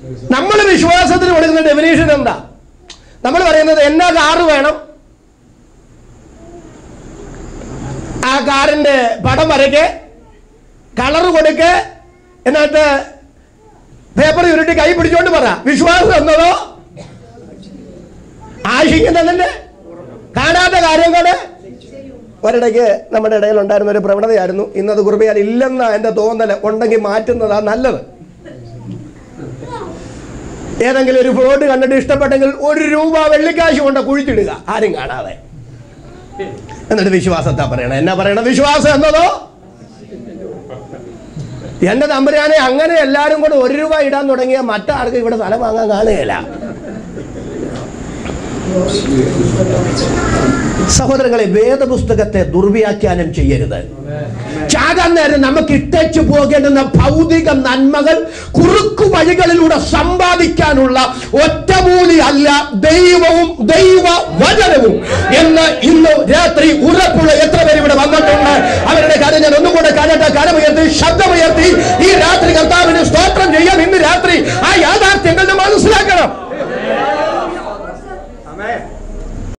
നമ്മൾ വിശ്വാസത്തിന് കൊടുക്കുന്ന ഡെഫിനേഷൻ എന്താ നമ്മൾ പറയുന്നത് എന്നാ കാറ് വേണം ആ കാറിന്റെ പടം വരയ്ക്ക് കളർ കൊടുക്ക് എന്നിട്ട് പേപ്പർ ഉരുട്ടി കൈ പിടിച്ചോണ്ട് പറ വിശ്വാസം എന്നതോ ആശിക്കുന്നതിന്റെ കാണാത്ത കാര്യങ്ങൾ ഒരിടയ്ക്ക് നമ്മുടെ ഇടയിൽ ഉണ്ടായിരുന്ന ഒരു പ്രവണതയായിരുന്നു ഇന്നത് കുറുബയാൽ ഇല്ലെന്ന എന്റെ തോന്നല് ഉണ്ടെങ്കിൽ മാറ്റുന്നതാ നല്ലത് ഏതെങ്കിലും ഒരു ഫ്ലോട്ട് കണ്ടിട്ട് ഇഷ്ടപ്പെട്ടെങ്കിൽ ഒരു രൂപ വെള്ളിക്കാശ് കൊണ്ട് കുഴിച്ചിടുക ആരും കാണാതെ എന്നിട്ട് വിശ്വാസത്താ പറയണം എന്നാ പറയണം വിശ്വാസം എന്നതോ എന്റെ തമ്പുരാനെ അങ്ങനെ എല്ലാരും കൂടെ ഒരു രൂപ ഇടാൻ തുടങ്ങിയ മറ്റാർക്കും ഇവിടെ സ്ഥലം വാങ്ങാൻ കാണുകയില്ല സഹോദരങ്ങളെ വേദപുസ്തകത്തെ ദുർവ്യാഖ്യാനം ചെയ്യരുത് ചാകാൻ നേരം നമുക്ക് ഇട്ടേച്ചു പോകേണ്ടുന്ന ഭൗതിക നന്മകൾ കുറുക്കു വഴികളിലൂടെ സമ്പാദിക്കാനുള്ള ഒറ്റമൂലി അല്ല ദൈവവും ദൈവ വചനവും എന്ന് ഇന്ന് രാത്രി ഉറപ്പുള്ള എത്ര പേര് ഇവിടെ വന്നിട്ടുണ്ട് അവരുടെ കാര്യം ഞാൻ ഒന്നും കൂടെ കാണട്ടെ കരമുയർത്തി ശബ്ദമുയർത്തി ഈ രാ